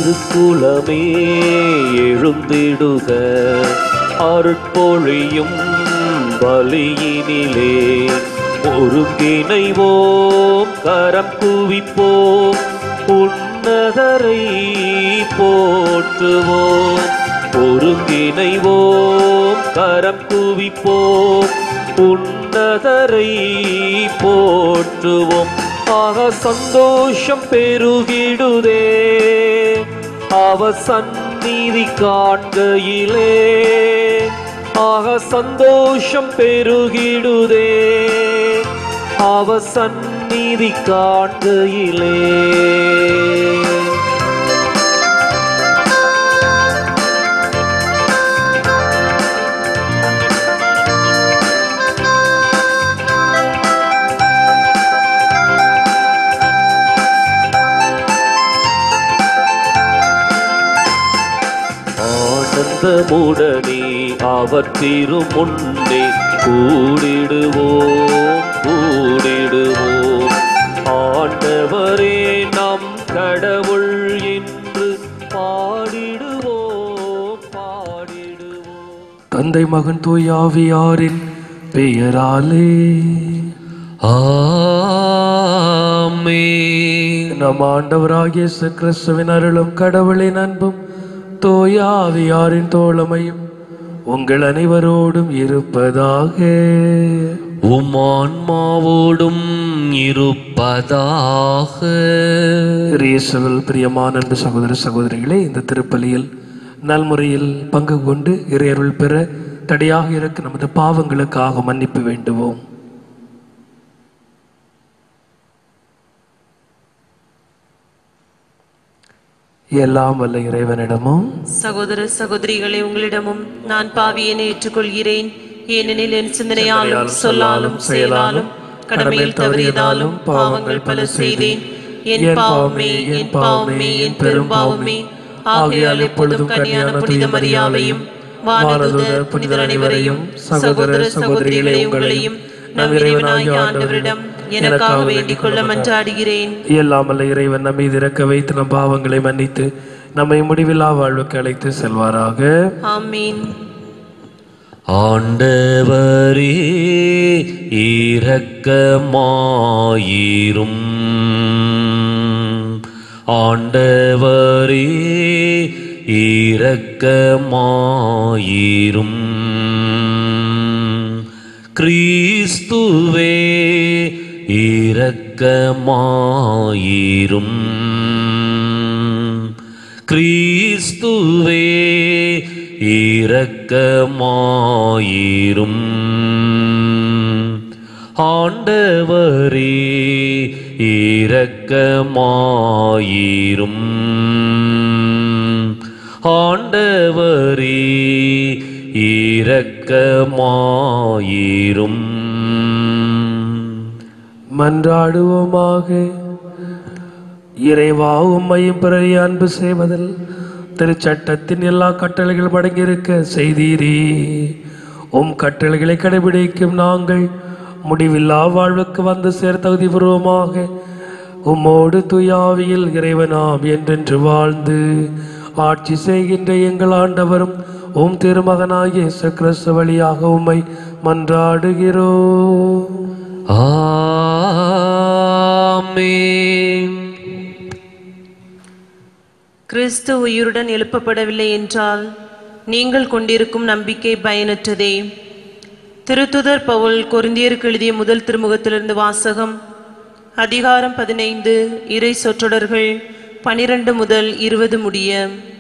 திருக்குலமே எழுந்திடுக அருட்பொழியும் பலியினிலே ஒருங்கிணைவோம் கரம் குவிப்போம் உன்னதரை போற்றுவோம் ஒருங்கிணைவோம் கரம் குவிப்போம் உன்னதரை போற்றுவோம் ஆக சந்தோஷம் பெருகிடுதே அவ சந்நிதி காண்கையிலே ஆக சந்தோஷம் பெருகிடுதே அவ சந்நிதி காண்கையிலே ஆனந்தமுடனே அவர் திருமுன்னே கூடிடுவோம் கூடிடுவோம் ஆண்டவரே நம் கடவுள் என்று பாடிடுவோம் பாடிடுவோம் தந்தை மகன் தூய் ஆவியாரின் பெயராலே ஆமென். நம் ஆண்டவராகிய இயேசு கிறிஸ்துவின் அருளும் கடவுளின் அன்பும் தூய ஆவியாரின் தோழமையும் உங்கள் அனைவரோடும் இருப்பதாக உம் ஆன்மாவோடும் இருப்பதாக இயேசுவில் பிரியமான அன்பு சகோதர சகோதரிகளே இந்த திருப்பலியில் நல்முறையில் பங்கு கொண்டு இறையருள் பெற தடையாக இருக்க நமது பாவங்களுக்காக மன்னிப்பு வேண்டுவோம் எல்லாம் வல்ல இறைவனிடமும் சகோதர சகோதரிகளே உங்களிடமும் நான் பாவியனை ஏற்றுக்கொள்கிறேன் ஏனெனில் என் சிந்தனையாலும் சொல்லாலும் செயலாலும் கடமையில் தவறியதாலும் பாவங்கள் பல செய்தேன் என் பாவமே என் பாவமே என் பெரும் பாவமே ஆகையால் எப்பொழுதும் கன்னியான புனித மரியாவையும் வானதூதர் புனிதர் அனைவரையும் சகோதர சகோதரிகளே உங்களையும் நம் இறைவனாகிய ஆண்டவரிடம் எனக்காக வேண்டிக் கொள்ள மன்றாடுகிறேன் எல்லாம் வல்ல இறைவன் நம் மீது இறக்க வைத்து நம் பாவங்களை மன்னித்து நம்மை முடிவில்லா வாழ்வுக்கு அழைத்து செல்வாராக ஆமீன் ஆண்டவரே இரக்கமாயிரும் ஆண்டவரே இரக்கமாயிரும் கிறிஸ்துவே இரக்கமாயிரும் கிறிஸ்துவே இரக்கமாயிரும் ஆண்டவரே இரக்கமாயிரும் ஆண்டவரே இரக்கமாயிரும் மன்றாடுவோமாக இறைவா உம்மையும் பிறரை அன்பு செய்வதில் திருச்சட்டத்தின் எல்லா கட்டளைகளும் அடங்கியிருக்க செய்தீரே உம் கட்டளைகளை கடைபிடிக்கும் நாங்கள் முடிவில்லா வாழ்வுக்கு வந்து சேர தகுதி பூர்வமாக உம்மோடு துயாவியில் இறைவனாம் என்றென்று வாழ்ந்து ஆட்சி செய்கின்ற எங்கள் ஆண்டவரும் உம் திருமகனாகிய இயேசு கிறிஸ்து வழியாக உம்மை மன்றாடுகிறோம் ஆமென் கிறிஸ்து உயிருடன் எழுப்பப்படவில்லை என்றால் நீங்கள் கொண்டிருக்கும் நம்பிக்கை பயனற்றதே திருத்துதர் பவுல் கொரிந்தியருக்கு எழுதிய முதல் திருமுகத்திலிருந்து வாசகம் அதிகாரம் பதினைந்து இறை சொற்றொடர்கள் பனிரெண்டு முதல் இருபது முடிய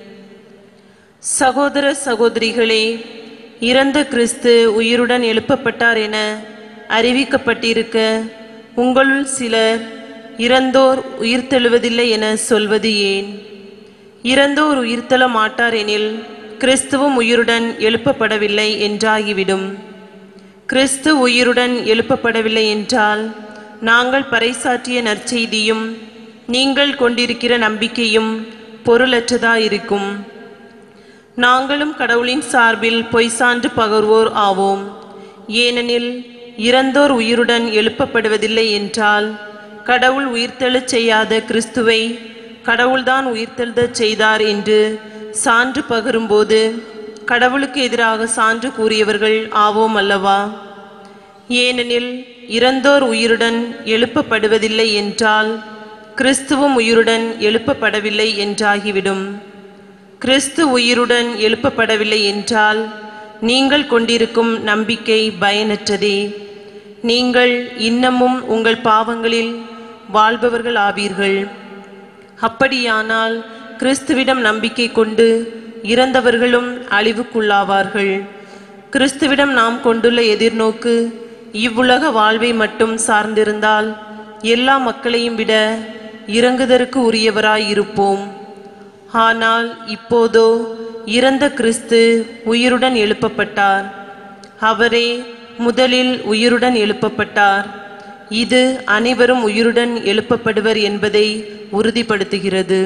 சகோதர சகோதரிகளே இறந்த கிறிஸ்து உயிருடன் எழுப்பப்பட்டார் என அறிவிக்கப்பட்டிருக்க உங்களுள் சிலர் இறந்தோர் உயிர்த்தெழுவதில்லை என சொல்வது ஏன் இறந்தோர் உயிர்த்தெழ மாட்டார் எனில் கிறிஸ்துவும் உயிருடன் எழுப்பப்படவில்லை என்றாகிவிடும் கிறிஸ்து உயிருடன் எழுப்பப்படவில்லை என்றால் நாங்கள் பறைசாற்றிய நற்செய்தியும் நீங்கள் கொண்டிருக்கிற நம்பிக்கையும் பொருளற்றதாயிருக்கும் நாங்களும் கடவுளின் சார்பில் பொய் சான்று பகர்வோர் ஆவோம் ஏனெனில் இறந்தோர் உயிருடன் எழுப்பப்படுவதில்லை என்றால் கடவுள் உயிர்த்தெழச் செய்யாத கிறிஸ்துவை கடவுள்தான் உயிர்த்தெழுதச் செய்தார் என்று சான்று பகரும்போது கடவுளுக்கு எதிராக சான்று கூறியவர்கள் ஆவோம் அல்லவா ஏனெனில் இறந்தோர் உயிருடன் எழுப்பப்படுவதில்லை என்றால் கிறிஸ்துவும் உயிருடன் எழுப்பப்படவில்லை என்றாகிவிடும் கிறிஸ்து உயிருடன் எழுப்பப்படவில்லை என்றால் நீங்கள் கொண்டிருக்கும் நம்பிக்கை பயனற்றதே நீங்கள் இன்னமும் உங்கள் பாவங்களில் வாழ்பவர்கள் ஆவீர்கள் அப்படியானால் கிறிஸ்துவிடம் நம்பிக்கை கொண்டு இறந்தவர்களும் அழிவுக்குள்ளாவார்கள் கிறிஸ்துவிடம் நாம் கொண்டுள்ள எதிர்நோக்கு இவ்வுலக வாழ்வை மட்டும் சார்ந்திருந்தால் எல்லா மக்களையும் விட இறங்குதற்கு உரியவராய் இருப்போம் ஆனால் இப்போதோ இறந்த கிறிஸ்து உயிருடன் எழுப்பப்பட்டார் அவரே முதலில் உயிருடன் எழுப்பப்பட்டார் இது அனைவரும் உயிருடன் எழுப்பப்படுவர் என்பதை உறுதிப்படுத்துகிறது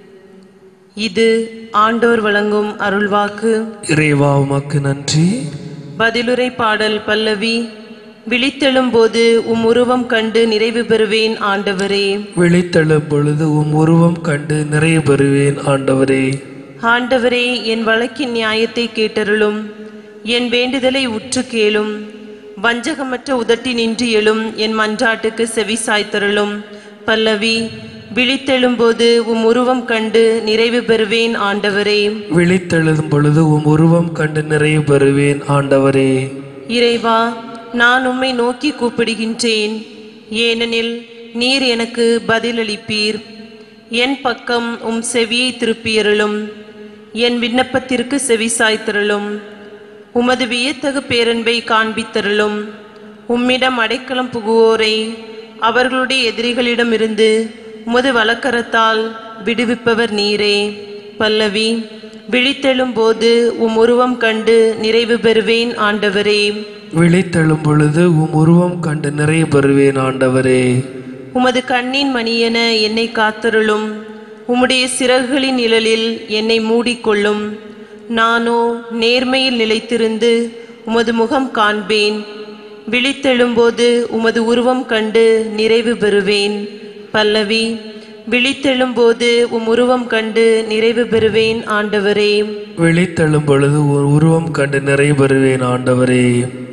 இது ஆண்டோர் வழங்கும் அருள்வாக்கு இறைவா உமக்கு நன்றி பதிலுரை பாடல் பல்லவி விழித்தெழும்போது உம் உருவம் கண்டு நிறைவு பெறுவேன் ஆண்டவரே விழித்தெழும் பொழுது உம் உருவம் கண்டு நிறைவு பெறுவேன் ஆண்டவரே ஆண்டவரே என் வழக்கின் நியாயத்தை கேட்டருளும் என் வேண்டுதலை உற்று கேளும் வஞ்சகமற்ற உதட்டி நின்று எழும் என் மன்றாட்டுக்கு செவி சாய்த்தருளும் பல்லவி விழித்தெழும்போது உம் உருவம் கண்டு நிறைவு பெறுவேன் ஆண்டவரே விழித்தெழும் பொழுது உம் உருவம் கண்டு நிறைவு பெறுவேன் ஆண்டவரே இறைவா நான் உம்மை நோக்கி கூப்பிடுகின்றேன் ஏனெனில் நீர் எனக்கு பதிலளிப்பீர் என் பக்கம் உம் செவியை திருப்பியருளும் என் விண்ணப்பத்திற்கு செவி சாய்த்தருளும் உமது வியத்தகு பேரன்பை காண்பித்தருளும் உம்மிடம் அடைக்கலம் புகுவோரை அவர்களுடைய எதிரிகளிடமிருந்து உமது வழக்கரத்தால் விடுவிப்பவர் நீரே பல்லவி விழித்தெழும்போது உம் உருவம் கண்டு நிறைவு பெறுவேன் ஆண்டவரே விழித்தெழும் பொழுது உம் உருவம் கண்டு நிறைவு பெறுவேன் ஆண்டவரே உமது கண்ணின் மணியென என்னை காத்தருளும் உம்முடைய சிறகுகளின் நிழலில் என்னை மூடிக்கொள்ளும் நானோ நேர்மையில் நிலைத்திருந்து உமது முகம் காண்பேன் விழித்தெழும்போது உமது உருவம் கண்டு நிறைவு பெறுவேன் பல்லவி விழித்தெழும்போது உம் உருவம் கண்டு நிறைவு பெறுவேன் ஆண்டவரே விழித்தெழும் பொழுது ஒரு உருவம் கண்டு நிறைவு பெறுவேன் ஆண்டவரே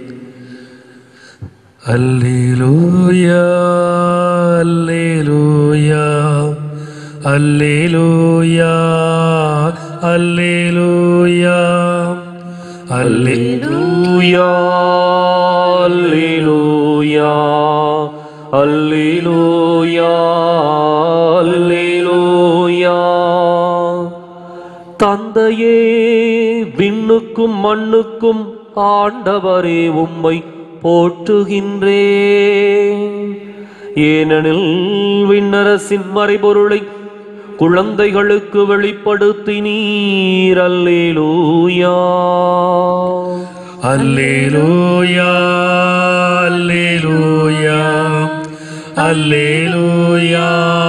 அல்லேலூயா அல்லேலூயா அல்லேலூயா அல்லேலூயா அல்லேலூயா அல்லேலூயா அல்லேலூயா அல்லேலூயா தந்தையே விண்ணுக்கும் மண்ணுக்கும் ஆண்டவரே உம்மை போற்றுகின்றேன் ஏனெனில் விண்ணரசின் மறைபொருளை குழந்தைகளுக்கு வெளிப்படுத்தினீர் அல்லேலூயா அல்லேலூயா அல்லேலூயா அல்லேலூயா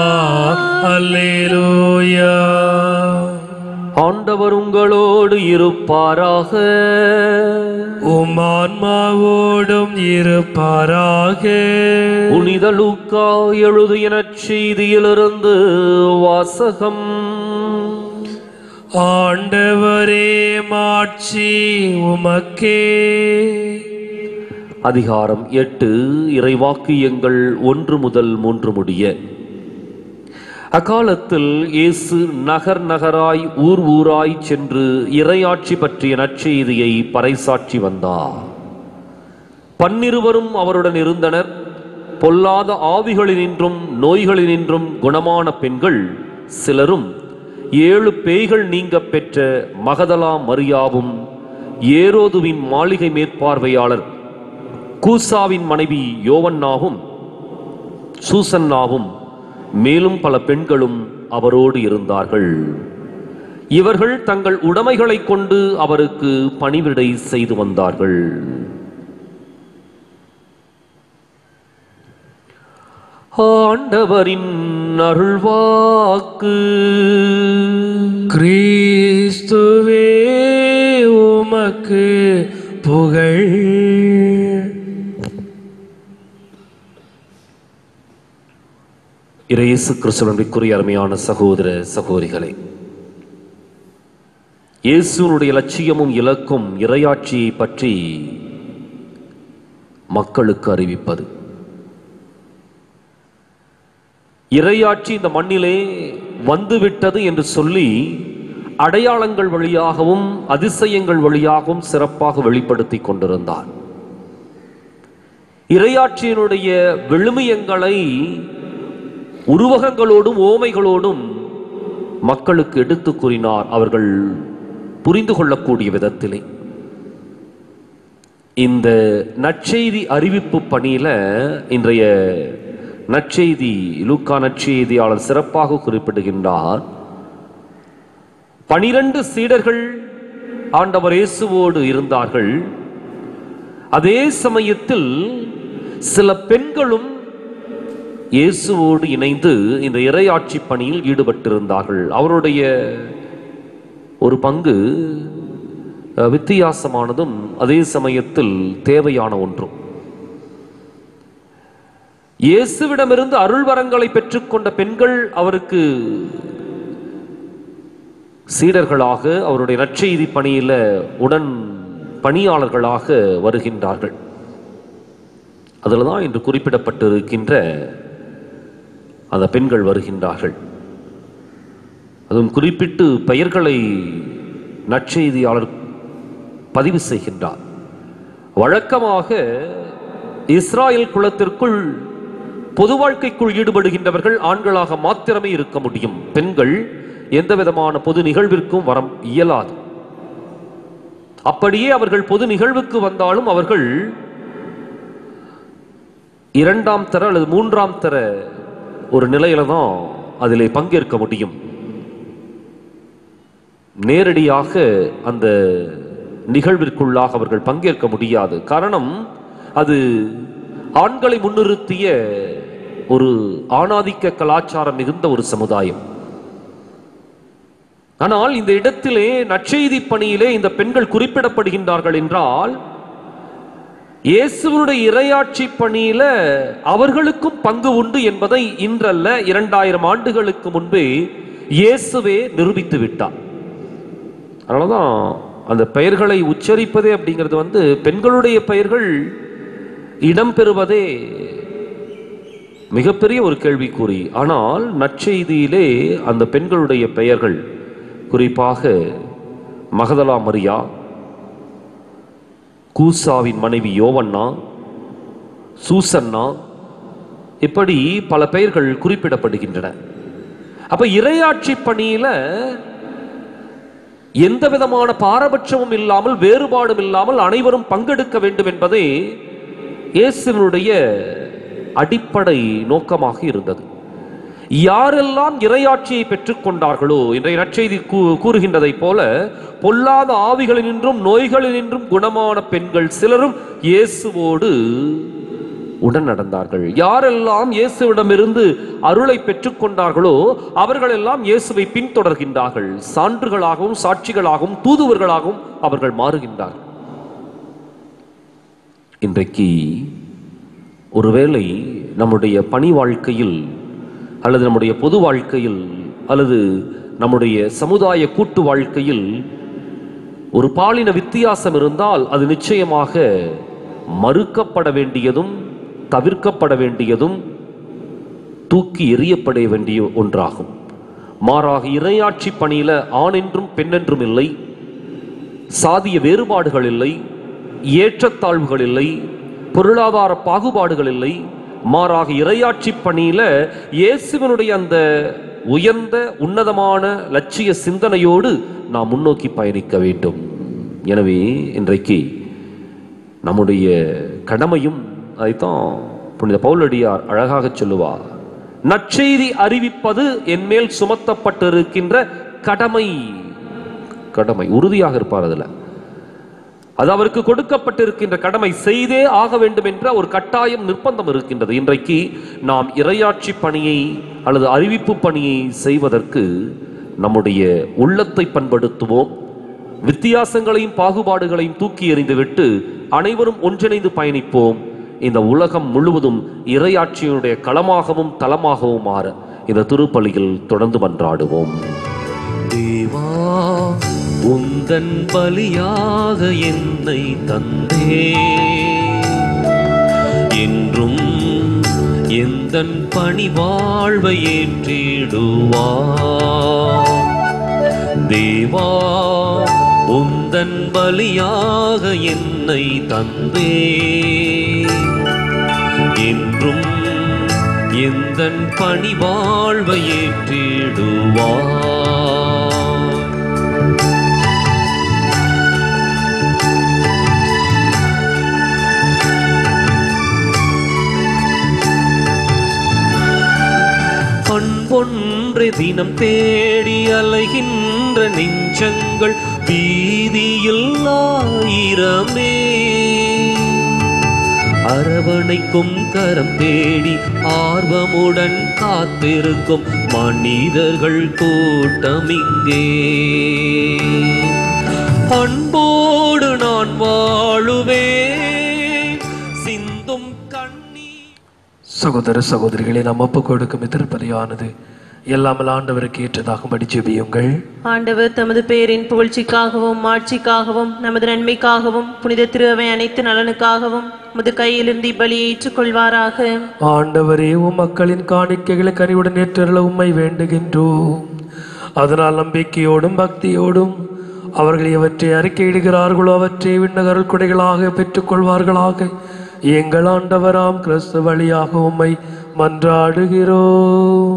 அல்லேலூயா ஆண்டவர் உங்களோடு இருப்பாராக உம் ஆன்மாவோடும் இருப்பாராக புனித லூக்கா எழுதிய நற்செய்தியிலிருந்து வாசகம் ஆண்டவரே மாட்சி உமக்கே அதிகாரம் எட்டு இறைவாக்கியங்கள் ஒன்று முதல் மூன்று முடிய அக்காலத்தில் இயேசு நகர் நகராய் ஊர் ஊராய் சென்று இறையாட்சி பற்றிய நற்செய்தியை பறைசாற்றி வந்தார் பன்னிருவரும் அவருடன் இருந்தனர் பொல்லாத ஆவிகளினின்றும் நோய்களினின்றும் குணமான பெண்கள் சிலரும் ஏழு பேய்கள் நீங்கப் பெற்ற மகதலா மரியாவும் ஏரோதுவின் மாளிகை மேற்பார்வையாளர் கூசாவின் மனைவி யோவன்னாவும் சூசன்னாவும் மேலும் பல பெண்களும் அவரோடு இருந்தார்கள் இவர்கள் தங்கள் உடைமைகளைக் கொண்டு அவருக்கு பணிவிடை செய்து வந்தார்கள் ஆண்டவரின் அருள்வாக்கு கிறிஸ்துவே உமக்கு புகழ் இயேசு கிறிஸ்துவனுக்குரிய அருமையான சகோதர சகோதரிகளே இயேசுனுடைய லட்சியமும் இலக்கும் இறையாட்சியை பற்றி மக்களுக்கு அறிவிப்பது இறையாட்சி இந்த மண்ணிலே வந்துவிட்டது என்று சொல்லி அடையாளங்கள் வழியாகவும் அதிசயங்கள் வழியாகவும் சிறப்பாக வெளிப்படுத்தி கொண்டிருந்தார் இறையாட்சியினுடைய விழுமியங்களை உருவகங்களோடும் ஓமைகளோடும் மக்களுக்கு எடுத்து கூறினார் அவர்கள் புரிந்து கொள்ளக்கூடிய விதத்திலே இந்த நற்செய்தி அறிவிப்பு பணியில இன்றைய நற்செய்தி லூக்கா நற்செய்தியாளர் சிறப்பாக குறிப்பிடுகின்றார் பனிரெண்டு சீடர்கள் ஆண்டவர் இயேசுவோடு இருந்தார்கள் அதே சமயத்தில் சில பெண்களும் இயேசுவோடு இணைந்து இந்த இறையாட்சி பணியில் ஈடுபட்டிருந்தார்கள் அவருடைய ஒரு பங்கு அஹ், வித்தியாசமானதும் அதே சமயத்தில் தேவையான ஒன்றும் இயேசுவிடமிருந்து அருள் வரங்களை பெற்றுக்கொண்ட பெண்கள் அவருக்கு சீடர்களாக அவருடைய நற்செய்தி பணியில உடன் பணியாளர்களாக வருகின்றார்கள் அதில் தான் இன்று குறிப்பிடப்பட்டிருக்கின்ற அந்த பெண்கள் வருகின்றார்கள் அதுவும் குறிப்பிட்டு பெயர்களை நற்செய்தியாளர் பதிவு செய்கின்றார் வழக்கமாக இஸ்ராயல் குலத்திற்குள் பொது வாழ்க்கைக்குள் ஈடுபடுகின்றவர்கள் ஆண்களாக மாத்திரமே இருக்க முடியும் பெண்கள் எந்த விதமான பொது நிகழ்விற்கும் வர இயலாது அப்படியே அவர்கள் பொது நிகழ்வுக்கு வந்தாலும் அவர்கள் இரண்டாம் தர அல்லது மூன்றாம் தர ஒரு நிலையில தான் அதிலே பங்கேற்க முடியும் நேரடியாக அந்த நிகழ்விற்குள்ளாக அவர்கள் பங்கேற்க முடியாது காரணம் அது ஆண்களை முன்னிறுத்திய ஒரு ஆணாதிக்க கலாச்சாரம் மிகுந்த ஒரு சமுதாயம் ஆனால் இந்த இடத்திலே நற்செய்தி பணியிலே இந்த பெண்கள் குறிப்பிடப்படுகின்றார்கள் என்றால் இயேசுவனுடைய இறையாட்சி பணியில அவர்களுக்கும் பங்கு உண்டு என்பதை இன்றல்ல இரண்டாயிரம் ஆண்டுகளுக்கு முன்பே இயேசுவே நிரூபித்து விட்டார் அதனாலதான் அந்த பெயர்களை உச்சரிப்பதே அப்படிங்கிறது வந்து பெண்களுடைய பெயர்கள் இடம்பெறுவதே மிகப்பெரிய ஒரு கேள்விக்குறி ஆனால் நற்செய்தியிலே அந்த பெண்களுடைய பெயர்கள் குறிப்பாக மகதலா மரியா கூசாவின் மனைவி யோவண்ணா சூசன்னா இப்படி பல பெயர்கள் குறிப்பிடப்படுகின்றன அப்ப இறையாட்சி பணியில எந்த விதமான பாரபட்சமும் இல்லாமல் வேறுபாடும் இல்லாமல் அனைவரும் பங்கெடுக்க வேண்டும் என்பதே இயேசுவினுடைய அடிப்படை நோக்கமாக இருந்தது யாரெல்லாம் இறையாட்சியை பெற்றுக்கொண்டார்களோ இன்றைய நற்செய்தி கூ- கூறுகின்றதைப் போல பொல்லாத ஆவிகளினின்றும் நோய்களினின்றும் குணமான பெண்கள் சிலரும் இயேசுவோடு உடன் நடந்தார்கள் யாரெல்லாம் இயேசுவிடமிருந்து அருளை பெற்றுக்கொண்டார்களோ அவர்களெல்லாம் இயேசுவை பின்தொடர்கின்றார்கள் சான்றுகளாகவும் சாட்சிகளாகவும் தூதுவர்களாகவும் அவர்கள் மாறுகின்றார்கள் இன்றைக்கு ஒருவேளை நம்முடைய பணி வாழ்க்கையில் அல்லது நம்முடைய பொது வாழ்க்கையில் அல்லது நம்முடைய சமுதாய கூட்டு வாழ்க்கையில் ஒரு பாலின வித்தியாசம் இருந்தால் அது நிச்சயமாக மறுக்கப்பட வேண்டியதும் தவிர்க்கப்பட வேண்டியதும் தூக்கி எறியப்பட வேண்டிய ஒன்றாகும் மாறாக இறையாட்சி பணியில ஆண் என்றும் பெண் என்றும் இல்லை சாதிய வேறுபாடுகள் இல்லை ஏற்றத்தாழ்வுகள் இல்லை பொருளாதார பாகுபாடுகள் இல்லை மாறாக இறையாட்சி பணியில இயேசுவினுடைய அந்த உயர்ந்த உன்னதமான லட்சிய சிந்தனையோடு நாம் முன்னோக்கி பயணிக்க வேண்டும் எனவே இன்றைக்கு நம்முடைய கடமையும் அதைத்தான் புனித பவுலடியார் அழகாக சொல்லுவார் நற்செய்தி அறிவிப்பது என்மேல் சுமத்தப்பட்டிருக்கின்ற கடமை கடமை உறுதியாக இருப்பார் அதுல அது அவருக்கு கொடுக்கப்பட்டிருக்கின்ற கடமை செய்தே ஆக வேண்டும் என்ற ஒரு கட்டாயம் நிர்பந்தம் இருக்கின்றது இன்றைக்கு நாம் இறையாட்சி பணியை அல்லது அறிவிப்பு பணியை செய்வதற்கு நம்முடைய உள்ளத்தை பண்படுத்துவோம் வித்தியாசங்களையும் பாகுபாடுகளையும் தூக்கி எறிந்துவிட்டு அனைவரும் ஒன்றிணைந்து பயணிப்போம் இந்த உலகம் முழுவதும் இறையாட்சியினுடைய களமாகவும் தலமாகவும் மாற இந்த திருப்பலியில் தொடர்ந்து மன்றாடுவோம் தேவா உந்தன் பலியாக என்னை தந்தே என்றும் எந்தன் பணி வாழ்வை ஏற்றிடுவா தேவா உந்தன் பலியாக என்னை தந்தே என்றும் எந்தன் பணி வாழ்வை ஏற்றிடுவா அன்பொன்றை தினம் தேடி அலைகின்ற நெஞ்சங்கள் வீதியில் ஆயிரமே அரவணைக்கும் கரம் தேடி ஆர்வமுடன் காத்திருக்கும் மனிதர்கள் கூட்டம் இங்கே அன்போடு நான் வாழுவேன் சிந்தும் கண்ணீர் சகோதர சகோதரிகளை நாம் ஒப்பு கொடுக்கும் எதிர்ப்பதையானது எல்லாமல் ஆண்டவருக்கு ஏற்றதாகும்படி ஜெபியுங்கள் ஆண்டவர் தமது பேரின் புகழ்ச்சிக்காகவும் ஆட்சிக்காகவும் நமது நன்மைக்காகவும் புனித திருவை அனைத்து நலனுக்காகவும் முது கையிலிருந்து இப்பலியை ஏற்றுக்கொள்வாராக ஆண்டவரே உம் மக்களின் காணிக்கைகளை கனிவுடன் ஏற்றருள உம்மை வேண்டுகின்றோம் அதனால் நம்பிக்கையோடும் பக்தியோடும் அவர்கள் எவற்றை அறிக்கையிடுகிறார்களோ அவற்றை விண்ணகரல் குடைகளாக பெற்றுக்கொள்வார்களாக எங்கள் ஆண்டவராம் கிறிஸ்து வழியாக உம்மை மன்றாடுகிறோம்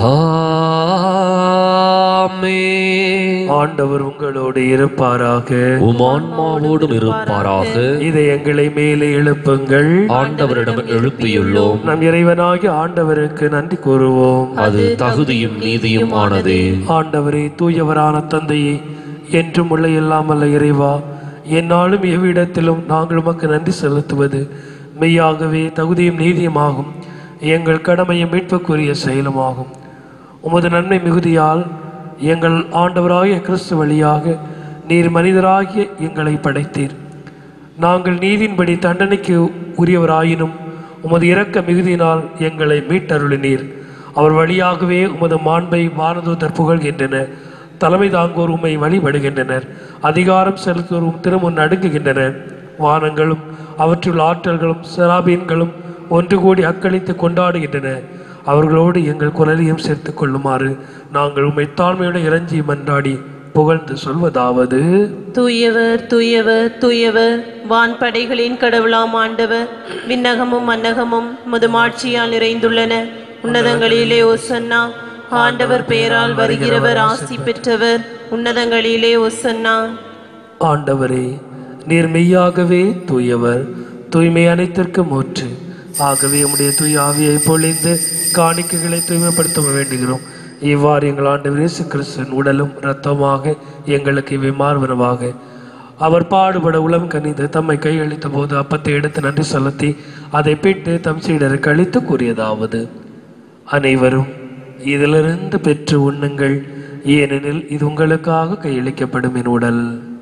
ஆமென். ஆண்டவர் உங்களோடு இருப்பாராக உமான்மாவோடும் இருப்பாராக இதை எங்களை மேலே எழுப்புங்கள் ஆண்டவரிடம் எழுப்பியுள்ளோம் நம் இறைவனாகிய ஆண்டவருக்கு நன்றி கூறுவோம் அது தகுதியும் நீதியும் ஆனதே ஆண்டவரே தூயவரான தந்தையே என்றும் உள்ள இல்லாமல்ல இறைவா என்னாலும் எவ்விடத்திலும் நாங்கள் உமக்கு நன்றி செலுத்துவது மெய்யாகவே தகுதியும் நீதியுமாகும் எங்கள் கடமையும் மீட்புக்குரிய செயலுமாகும் உமது நன்மை மிகுதியால் எங்கள் ஆண்டவராகிய கிறிஸ்து வழியாக நீர் மனிதராகிய எங்களை படைத்தீர் நாங்கள் நீதியின்படி தண்டனைக்கு உரியவராயினும் உமது இரக்க மிகுதியினால் எங்களை மீட்டருளினீர் அவர் வழியாகவே உமது மாண்பை வானதூதர் புகழ்கின்றனர் தலைமை தாங்கோர் உம்மை வழிபடுகின்றனர் அதிகாரம் செலுத்துவோர் உம் திருமுன் நடுங்குகின்றனர் வானங்களும் அவற்றுள் ஆற்றல்களும் செராபீன்களும் ஒன்று கூடி அக்களித்து கொண்டாடுகின்றன அவர்களோடு எங்கள் குரலையும் சேர்த்துக் கொள்ளுமாறு நாங்கள் உம்மை தாழ்மையுடன் இறைஞ்சி மன்றாடி புகழ்ந்து சொல்வதாவது தூயவர் தூயவர் தூயவர் வான்படைகளின் கடவுளாம் ஆண்டவர் விண்ணகமும் மன்னகமும் முதுமாட்சியால் நிறைந்துள்ளன உன்னதங்களிலே ஒசன்னா ஆண்டவர் பெயரால் வருகிறவர் ஆசி பெற்றவர் உன்னதங்களிலே ஒசன்னா ஆண்டவரே நீர் மெய்யாகவே தூயவர் தூய்மை அனைத்திற்கும் ஊற்று ஆகவே உம்முடைய தூய ஆவியை பொழிந்து காணிக்கைகளை தூய்மைப்படுத்த வேண்டுகிறோம் இவ்வாறு எங்கள் ஆண்டவர் இயேசு கிறிஸ்துவின் உடலும் இரத்தமாக எங்களுக்கு இவை மாறுவனவாக அவர் பாடுபட உளம் கனிந்து தம்மை கையளித்த போது அப்பத்தை எடுத்து நன்றி செலுத்தி அதை பிட்டு தம் சீடருக்கு அளித்து கூறியதாவது அனைவரும் இதிலிருந்து பெற்று உண்ணுங்கள் ஏனெனில் இது உங்களுக்காக கையளிக்கப்படும் என் உடல்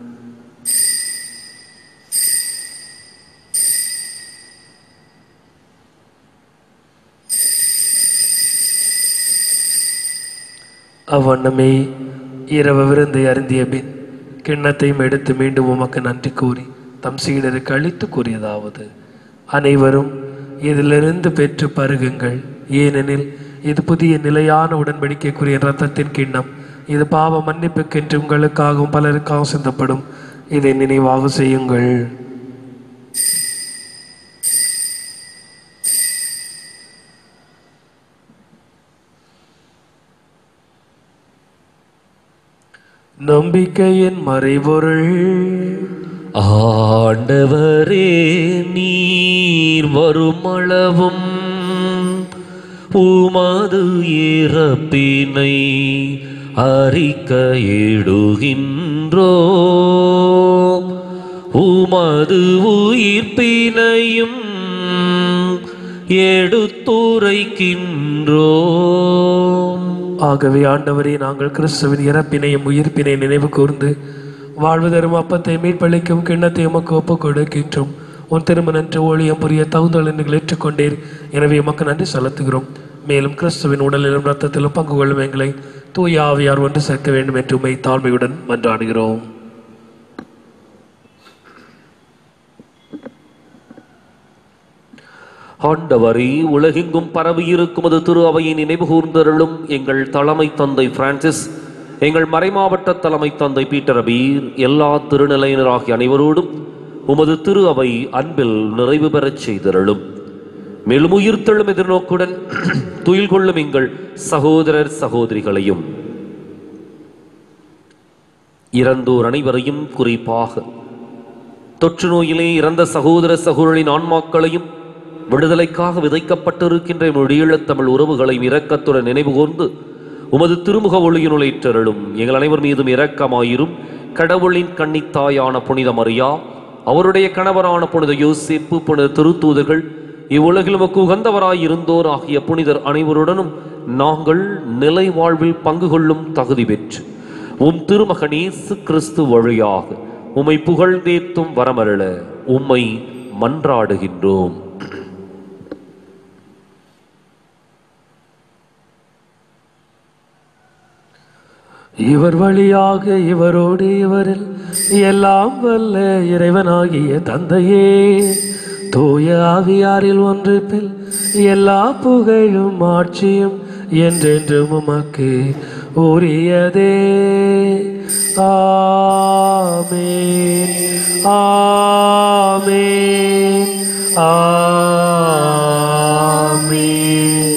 அவ்வண்ணமே இரவு விருந்தை அருந்திய பின் கிண்ணத்தையும் எடுத்து மீண்டும் உமக்கு நன்றி கூறி தம் சீடருக்கு அளித்து கூறியதாவது அனைவரும் இதிலிருந்து பெற்று பருகுங்கள் ஏனெனில் இது புதிய நிலையான உடன்படிக்கைக்குரிய இரத்தத்தின் கிண்ணம் இது பாவ மன்னிப்புக்கென்று உங்களுக்காகவும் பலருக்காகவும் சிந்தப்படும் இதை நினைவாக செய்யுங்கள் நம்பிக்கையின் மறைபொருள் ஆண்டவரே நீர் வருமளவும் உமது இறப்பினை அறிக்கையிடுகின்றோ உமது உயிர்ப்பினையும் எடுத்துரைக்கின்றோம் ஆகவே ஆண்டவரே நாங்கள் கிறிஸ்துவின் இறப்பினையும் உயிர்ப்பினை நினைவு கூர்ந்து வாழ்வு தரும் அப்பத்தை மீட்பளிக்கும் கிண்ணத்தை உமக்கு ஒப்புக் கொடுக்கின்றோம் உன் திருமணன்று ஊழியம் புரிய தகுந்தல் நீங்கள் ஏற்றுக்கொண்டீர் எனவே உமக்கு நன்றி செலுத்துகிறோம் மேலும் கிறிஸ்துவின் உடலிலும் இரத்தத்திலும் பங்கு கொள்ளும் எங்களை தூய ஆவியார் ஒன்று சேர்க்க வேண்டும் என்று உம்மை தாழ்மையுடன் மன்றாடுகிறோம் ஆண்டவரே உலகெங்கும் பரவியிருக்கும் அது திரு அவையை நினைவு கூர்ந்தருளும் எங்கள் தலைமை தந்தை பிரான்சிஸ் எங்கள் மறைமாவட்ட தலைமை தந்தை பீட்டர் அபீர் எல்லா திருநிலையினராகிய அனைவரோடும் உமது திரு அவை அன்பில் நிறைவு பெறச் செய்தருளும் மேலும் உயிர்த்தெழும் எதிர்நோக்குடன் துயில் கொள்ளும் எங்கள் சகோதரர் சகோதரிகளையும் இறந்தோர் அனைவரையும் குறிப்பாக தொற்று நோயிலே இறந்த சகோதர சகோதரின் ஆன்மாக்களையும் விடுதலைக்காக விதைக்கப்பட்டிருக்கின்ற மொழியீழத் தமிழ் உறவுகளையும் இரக்கத்துடன் நினைவு கூர்ந்து உமது திருமுக ஒளியினுள் ஏற்றருளும் எங்கள் அனைவர் மீதும் இரக்கமாயிரும் கடவுளின் கன்னித்தாயான புனித மரியா அவருடைய கணவரான புனித யோசேப்பு புனித திருத்தூதர்கள் இவ்வுலகில் உமக்கு உகந்தவராய் இருந்தோர் ஆகிய புனிதர் அனைவருடனும் நாங்கள் நிலை வாழ்வில் பங்கு கொள்ளும் தகுதி பெற்று உம் திருமகன் இயேசு கிறிஸ்து வழியாக உம்மை புகழ்ந்தேத்தும் வரமருள உம்மை மன்றாடுகின்றோம் இவர் வழியாக இவரோடு இவரில் எல்லாம் வல்ல இறைவனாகிய தந்தையே தூய ஆவியாரில் ஒன்றிப்பில் எல்லா புகழும் ஆட்சியும் என்றென்றும் உமக்கு உரியதே ஆமேன் ஆமேன் ஆமேன்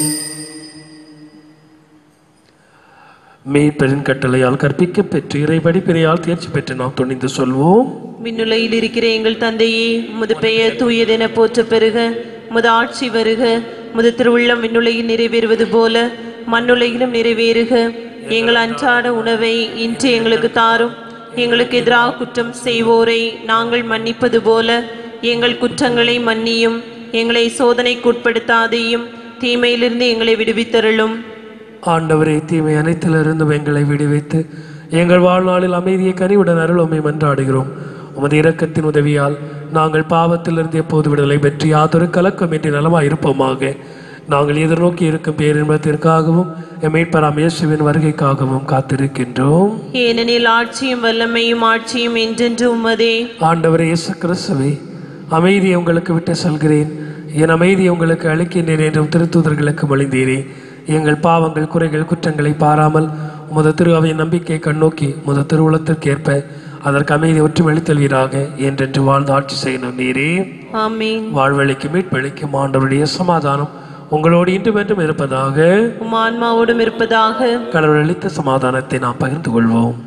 மீட்பெரின் கட்டளையால் கற்பிக்க பெற்று இறைபடி பிறையால் தேர்ச்சி பெற்று நாம் துணிந்து சொல்வோம் விண்ணுலையில் இருக்கிற எங்கள் தந்தையே உமது பெயர் தூயதென போற்ற பெறுக உமது ஆட்சி வருக உமது திருவுள்ளம் விண்ணுலையில் நிறைவேறுவது போல மண்ணுலையிலும் நிறைவேறுக எங்கள் அன்றாட உணவை இன்று எங்களுக்கு தாரும் எங்களுக்கு எதிராக குற்றம் செய்வோரை நாங்கள் மன்னிப்பது போல எங்கள் குற்றங்களை மன்னியும் எங்களை சோதனைக்குட்படுத்தாதேயும் தீமையிலிருந்து எங்களை விடுவித்தருளும் ஆண்டவரே தீமை அனைத்திலிருந்தும் எங்களை விடுவித்து எங்கள் வாழ்நாளில் அமைதியை கனிவுடன் அருளுமை மன்றாடுகிறோம் உமது இரக்கத்தின் உதவியால் நாங்கள் பாவத்திலிருந்து எப்போது விடுதலை பெற்று யாதொரு கலக்கமின்றி நலமாய் இருப்போமாக நாங்கள் எதிர்நோக்கி இருக்கும் பேரின்பத்திற்காகவும் எம்மைப்பராம் இயேசுவின் வருகைக்காகவும் காத்திருக்கின்றோம் ஏனெனில் ஆட்சியும் வல்லமையும் ஆட்சியும் என்றென்று உமதே ஆண்டவரே இயேசு கிறிஸ்துவே அமைதியை உங்களுக்கு விட்டு செல்கிறேன் என் அமைதியை உங்களுக்கு அளிக்கின்றேன் என்றும் திருத்தூதர்களுக்கு மொழிந்தீரே எங்கள் பாவங்கள் குறைகள் குற்றங்களை பாராமல் உமது திரு அவையின் நம்பிக்கை கண்ணோக்கி உமது திருவுளத்திற்கேற்ப அதற்கு அமைதி ஒற்றுமளித்தல்வீராக என்றென்று வாழ்ந்து ஆட்சி செய்யணும் நீரே ஆமீன் வாழ்வழிக்கு மீட்பளிக்கும் ஆண்டவருடைய சமாதானம் உங்களோடு இன்றும் என்றும் இருப்பதாக உம் ஆன்மாவோடும் இருப்பதாக கடவுள் அளித்த சமாதானத்தை நாம் பகிர்ந்து கொள்வோம்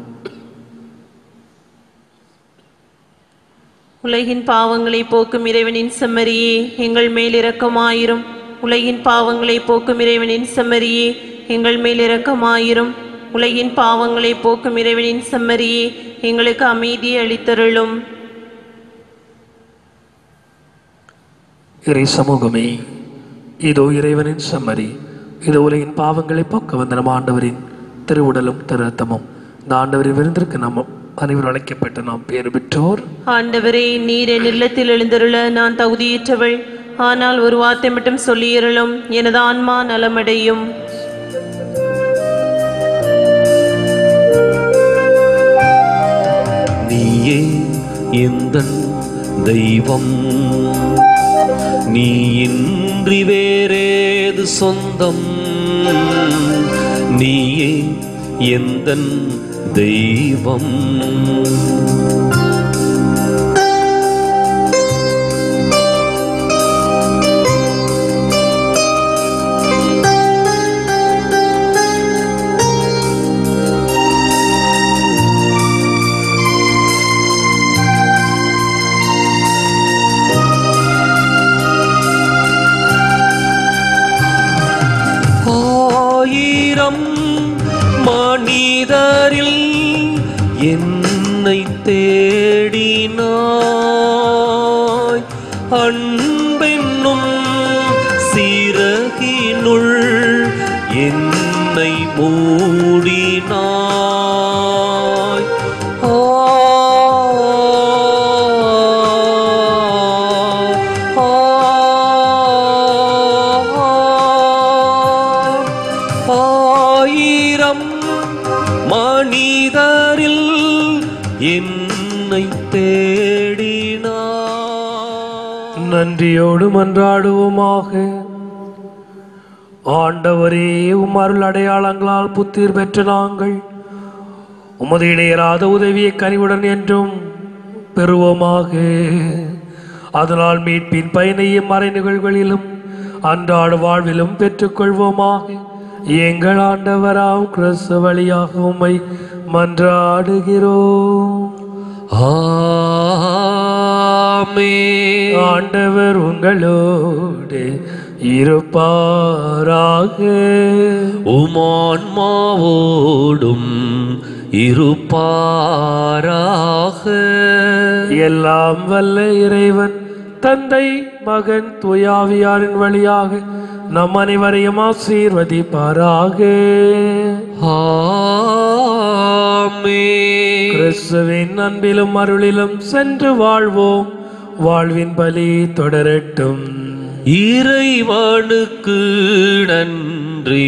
உலகின் பாவங்களை போக்கும் இறைவனின் செம்மறியே எங்கள் மேல் இரக்கமாயிரும் உலகின் பாவங்களை போக்கும் இறைவனின் செம்மறியே எங்கள் மேல் இரக்கமாயிரும் உலகின் பாவங்களை போக்கும் இறைவனின் செம்மறியே எங்களுக்கு அமைதியை அளித்தருளும் இறை சமூகமே இதோ இறைவனின் செம்மறி இது உலகின் பாவங்களை போக்க வந்த நம் ஆண்டவரின் திருவுடலும் திரு ரத்தமும் இந்த ஆண்டவரின் விருந்திற்கு நாம் அனைவரும் அழைக்கப்பட்டு நாம் பேறு பெற்றோர் ஆண்டவரே நீர் என் இல்லத்தில் எழுந்தருள நான் தகுதியற்றவள் ஆனால் ஒரு வார்த்தை மட்டும் சொல்லியருளும் எனது ஆன்மா நலமடையும் நீயே எந்தன் தெய்வம் நீ இன்றி வேறேது சொந்தம் நீயே எந்தன் தெய்வம் ஆயிரம் மனிதரில் என்னை தேடினாய் அன்பென்னும் சிறகினுள் என்னை மூடினாய் ஆ நன்றியோடு மன்றாடுவோமாக ஆண்டவரே உம் அருள் அடையாளங்களால் புத்தீர் பெற்ற நாங்கள் உமது இடையராத உதவியை கனிவுடன் என்றும் பெறுவோமாக அதனால் மீட்பின் பயனையும் மறை நிகழ்வுகளிலும் அன்றாட வாழ்விலும் பெற்றுக்கொள்வோமாக எங்கள் ஆண்டவராம் கிறிஸ்து வழியாக உம்மை மன்றாடுகிறோம் ஆமே ஆண்டவர் உங்களோடு இருப்பாராக உமான்மாவோடும் இருப்பாராக எல்லாம் வல்ல இறைவன் தந்தை மகன் துயாவியாரின் வழியாக நம் அனைவரையும் ஆசீர்வதிப்பாராக ஆமே கிறிஸ்துவின் அன்பிலும் அருளிலும் சென்று வாழ்வோம் வாழ்வின் பலி தொடரட்டும் இறைவனுக்கு நன்றி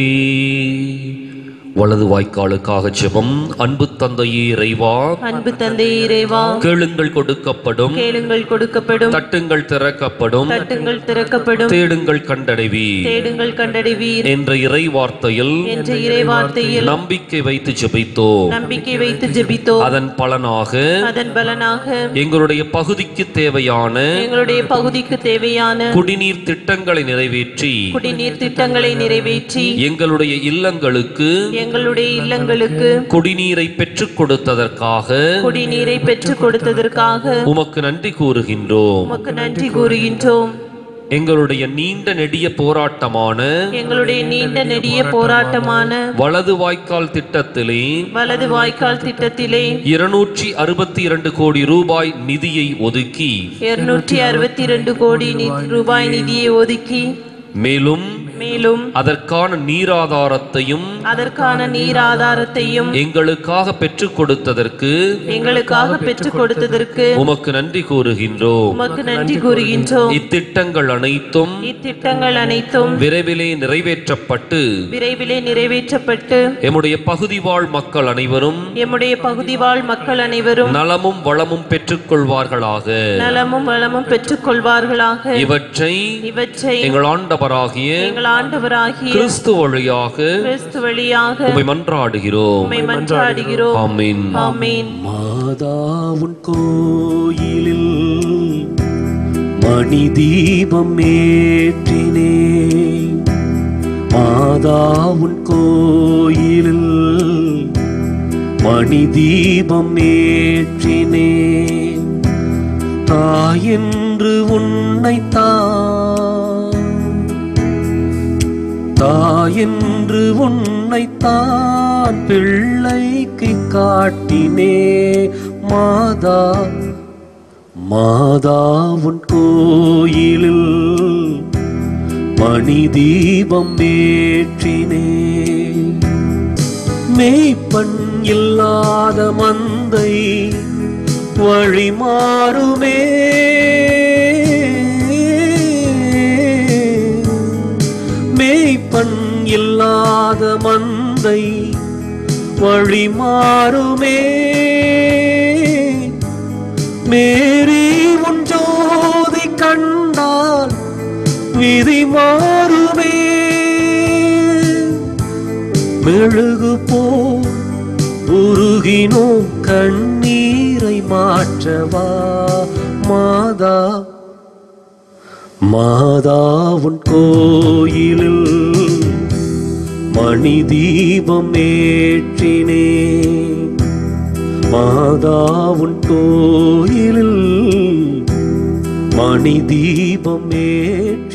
வலது வாய்க்காலுக்காக ஜெபம் அன்பு தந்தையே இறைவா அன்பு தந்தை இறைவா கேளுங்கள் கொடுக்கப்படும் கேளுங்கள் கொடுக்கப்படும் தட்டுங்கள் திறக்கப்படும் தட்டுங்கள் திறக்கப்படும் தேடுங்கள் கண்டடைவி தேடுங்கள் கண்டடைவீர் என்ற இறை வார்த்தையில் என்ற இறை வார்த்தையில் நம்பிக்கை வைத்து ஜெபித்தோம் நம்பிக்கை வைத்து ஜெபித்தோ அதன் பலனாக அதன் பலனாக எங்களுடைய பகுதிக்கு தேவையான எங்களுடைய பகுதிக்கு தேவையான குடிநீர் திட்டங்களை நிறைவேற்றி குடிநீர் திட்டங்களை நிறைவேற்றி எங்களுடைய இல்லங்களுக்கு எங்களுடைய இல்லங்களுக்கு குடிநீரை பெற்றுக் கொடுத்ததற்காக குடிநீரை பெற்றுக் கொடுத்ததற்காக உமக்கு நன்றி கூறுகின்றோம் உமக்கு நன்றி கூறுகின்றோம் எங்களுடைய நீண்ட நெடிய போராட்டமான எங்களுடைய நீண்ட நெடிய போராட்டமான வலது வாய்க்கால் திட்டத்திலே வலது வாய்க்கால் திட்டத்திலே இருநூற்றி அறுபத்தி இரண்டு கோடி ரூபாய் நிதியை ஒதுக்கி இருநூற்றி அறுபத்தி இரண்டு கோடி நி- ரூபாய் நிதியை ஒதுக்கி மேலும் மேலும் அதற்கான நீராதாரத்தையும் அதற்கான நீர் ஆதாரத்தையும் எங்களுக்காக பெற்றுக் கொடுத்ததற்கு எங்களுக்காக பெற்றுக் கொடுத்ததற்கு உமக்கு நன்றி கூறுகின்றோம் உமக்கு நன்றி கூறுகின்றோம் இத்திட்டங்கள் அனைத்தும் இத்திட்டங்கள் அனைத்தும் விரைவிலே நிறைவேற்றப்பட்டு விரைவிலே நிறைவேற்றப்பட்டு எம்முடைய பகுதி வாழ் மக்கள் அனைவரும் எம்முடைய பகுதி வாழ் மக்கள் அனைவரும் நலமும் வளமும் பெற்றுக் கொள்வார்களாக நலமும் வளமும் பெற்றுக் கொள்வார்களாக இவற்றை இவற்றை எங்கள் ஆண்டவராகிய எங்கள் ஆண்டவராகிய கிறிஸ்து வழியாக கிறிஸ்து வழியாக உம்மை மன்றாடுகிறோம் உம்மை மன்றாடுகிறோம் ஆமீன் ஆமீன் மாதாவுன் கோயிலில் மணி தீபம் ஏற்றினே மாதாவுன் கோயிலில் மணி தீபம் ஏற்றினே தாயென்று உன்னைத்தான் தாயென்று உன்னைத்தான் பிள்ளைக்கு காட்டினே மாதா மாதாவுன் கோயிலில் மணி தீபம் ஏற்றினே மேய்ப்பன் இல்லாத மந்தை வழி மாறுமே மேய்ப்பன் இல்லாத மந்தை வழி மாறுமே மேரி உன் ஜோதி கண்டால் விதி மாறுமே மெழுகு போ உருகினோம் கண்ணீரை மாற்றவா மாதா மாதாவுன் கோயிலில் மணி தீபம் ஏற்றினே மாதாவுன் கோயிலில் மணி தீபம் ஏற்றி